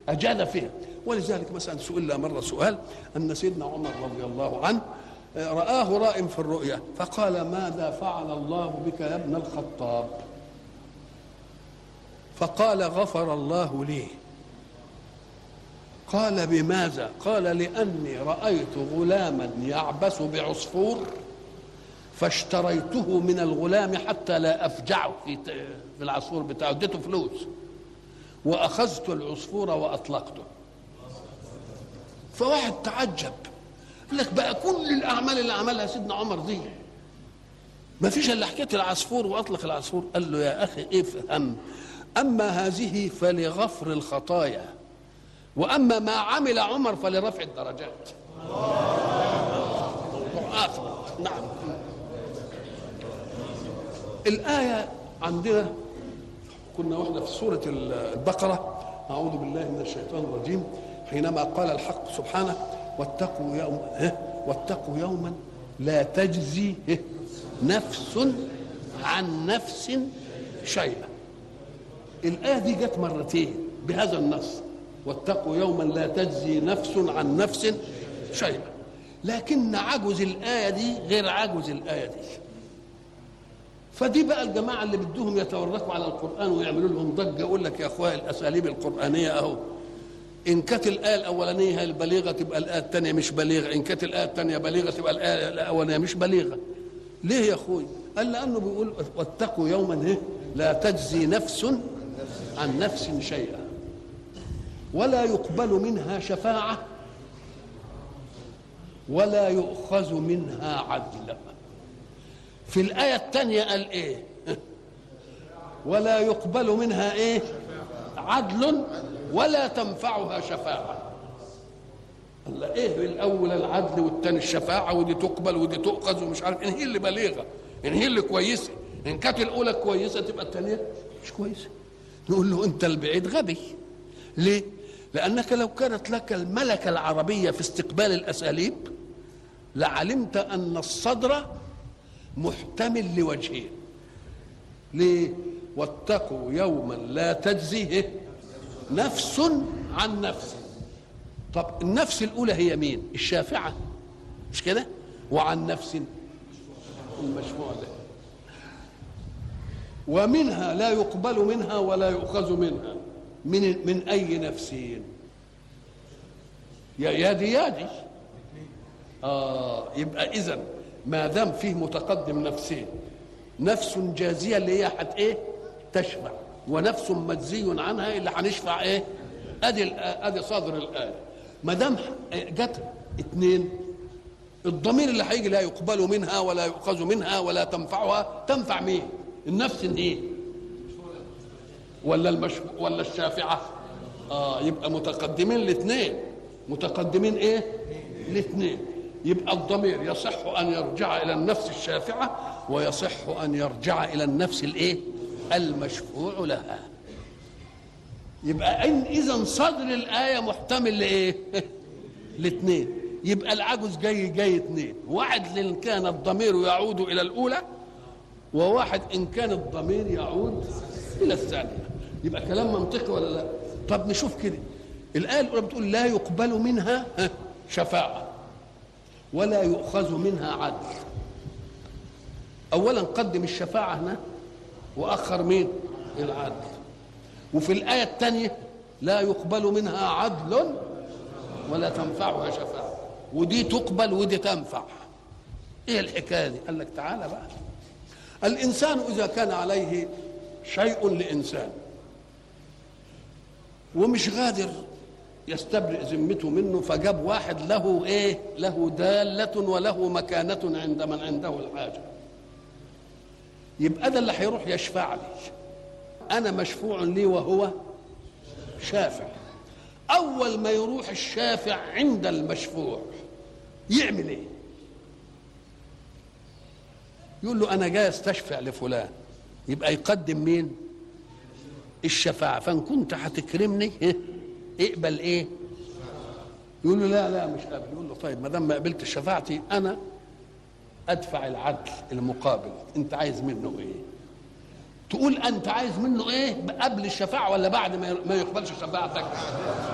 أجاد فيها ولذلك مثلا سئل مرة سؤال أن سيدنا عمر رضي الله عنه رآه رائم في الرؤيا فقال ماذا فعل الله بك يا ابن الخطاب فقال غفر الله لي قال بماذا قال لأني رأيت غلاما يعبث بعصفور فاشتريته من الغلام حتى لا أفجعه في في العصفور بتاعه اديته فلوس وأخذت العصفور وأطلقته فواحد تعجب قال لك بقى كل الأعمال اللي عملها سيدنا عمر دي ما فيش إلا حكاية العصفور وأطلق العصفور قال له يا أخي افهم أما هذه فلغفر الخطايا واما ما عمل عمر فلرفع الدرجات موضوع اخر نعم الايه عندنا كنا واحنا في سوره البقره اعوذ بالله من الشيطان الرجيم حينما قال الحق سبحانه واتقوا يوم واتقوا يوما لا تجزي نفس عن نفس شيئا الايه دي جت مرتين بهذا النص واتقوا يوما لا تجزي نفس عن نفس شيئا لكن عجز الآية دي غير عجز الآية دي فدي بقى الجماعة اللي بدهم يتوركوا على القرآن ويعملوا لهم ضجة يقول لك يا أخويا الأساليب القرآنية أهو إن كانت الآية الأولانية هي البليغة تبقى الآية الثانية مش بليغة إن كانت الآية الثانية بليغة تبقى الآية الأولانية مش بليغة ليه يا أخوي قال لأنه بيقول واتقوا يوما إيه لا تجزي نفس عن نفس شيئا ولا يقبل منها شفاعة ولا يؤخذ منها عدل في الآية الثانية قال إيه ولا يقبل منها إيه عدل ولا تنفعها شفاعة قال إيه الأول العدل والثاني الشفاعة ودي تقبل ودي تؤخذ ومش عارف إن هي اللي بليغة إن هي اللي كويسة إن كانت الأولى كويسة تبقى الثانية مش كويسة نقول له أنت البعيد غبي ليه؟ لأنك لو كانت لك الملكة العربية في استقبال الأساليب لعلمت أن الصدر محتمل لوجهين ليه؟ واتقوا يوما لا تجزي نفس عن نفس طب النفس الأولى هي مين؟ الشافعة مش كده؟ وعن نفس المشفوع له ومنها لا يقبل منها ولا يؤخذ منها من من اي نفسين يا يا دي يا دي اه يبقى اذا ما دام فيه متقدم نفسين نفس جازيه اللي هي حت ايه تشفع ونفس مجزي عنها اللي هنشفع ايه ادي ادي صدر الايه ما دام جت اثنين الضمير اللي هيجي لا يقبل منها ولا يؤخذ منها ولا تنفعها تنفع مين النفس ايه ولا المش... ولا الشافعة اه يبقى متقدمين الاثنين متقدمين ايه الاثنين يبقى الضمير يصح ان يرجع الى النفس الشافعة ويصح ان يرجع الى النفس الايه المشفوع لها يبقى ان اذا صدر الايه محتمل لايه الاثنين يبقى العجز جاي جاي اثنين واحد ان كان الضمير يعود الى الاولى وواحد ان كان الضمير يعود الى الثانيه يبقى كلام منطقي ولا لا طب نشوف كده الايه الاولى بتقول لا يقبل منها شفاعه ولا يؤخذ منها عدل اولا قدم الشفاعه هنا واخر مين العدل وفي الايه الثانيه لا يقبل منها عدل ولا تنفعها شفاعه ودي تقبل ودي تنفع ايه الحكايه دي قال لك تعالى بقى الانسان اذا كان عليه شيء لانسان ومش قادر يستبرئ ذمته منه فجاب واحد له ايه له دالة وله مكانة عند من عنده الحاجة يبقى ده اللي هيروح يشفع لي انا مشفوع لي وهو شافع اول ما يروح الشافع عند المشفوع يعمل ايه يقول له انا جاي استشفع لفلان يبقى يقدم مين الشفاعة فإن كنت هتكرمني اقبل إيه؟ يقول له لا لا مش قابل يقول له طيب ما دام ما قبلت شفاعتي أنا أدفع العدل المقابل أنت عايز منه إيه؟ تقول أنت عايز منه إيه قبل الشفاعة ولا بعد ما ما يقبلش شفاعتك؟